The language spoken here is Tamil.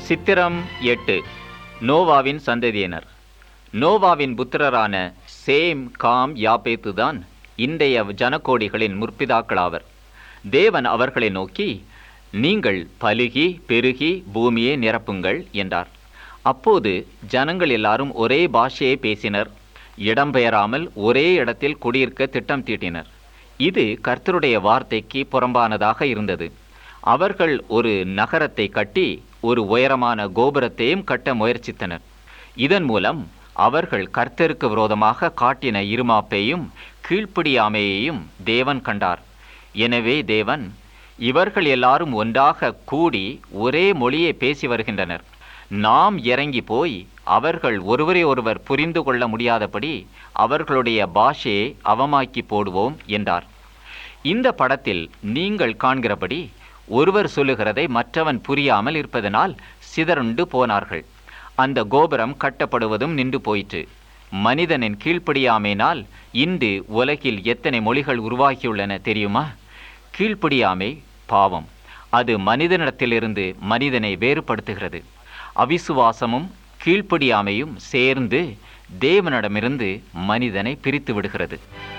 சித்திரம் எட்டு நோவாவின் சந்ததியினர் நோவாவின் புத்திரரான சேம் காம் யாப்பேத்து தான் இன்றைய ஜனக்கோடிகளின் முற்பிதாக்களாவர் தேவன் அவர்களை நோக்கி நீங்கள் பலுகி பெருகி பூமியை நிரப்புங்கள் என்றார் அப்போது ஜனங்கள் எல்லாரும் ஒரே பாஷையை பேசினர் இடம்பெயராமல் ஒரே இடத்தில் குடியிருக்க திட்டம் தீட்டினர் இது கர்த்தருடைய வார்த்தைக்கு புறம்பானதாக இருந்தது அவர்கள் ஒரு நகரத்தை கட்டி ஒரு உயரமான கோபுரத்தையும் கட்ட முயற்சித்தனர் இதன் மூலம் அவர்கள் கர்த்தருக்கு விரோதமாக காட்டின இருமாப்பையும் கீழ்ப்படியாமையையும் தேவன் கண்டார் எனவே தேவன் இவர்கள் எல்லாரும் ஒன்றாக கூடி ஒரே மொழியை பேசி வருகின்றனர் நாம் இறங்கி போய் அவர்கள் ஒருவரை ஒருவர் புரிந்து கொள்ள முடியாதபடி அவர்களுடைய பாஷையை அவமாக்கி போடுவோம் என்றார் இந்த படத்தில் நீங்கள் காண்கிறபடி ஒருவர் சொல்லுகிறதை மற்றவன் புரியாமல் இருப்பதனால் சிதறுண்டு போனார்கள் அந்த கோபுரம் கட்டப்படுவதும் நின்று போயிற்று மனிதனின் கீழ்ப்படியாமையினால் இன்று உலகில் எத்தனை மொழிகள் உருவாகியுள்ளன தெரியுமா கீழ்ப்படியாமை பாவம் அது மனிதனிடத்திலிருந்து மனிதனை வேறுபடுத்துகிறது அவிசுவாசமும் கீழ்ப்படியாமையும் சேர்ந்து தேவனிடமிருந்து மனிதனை பிரித்து விடுகிறது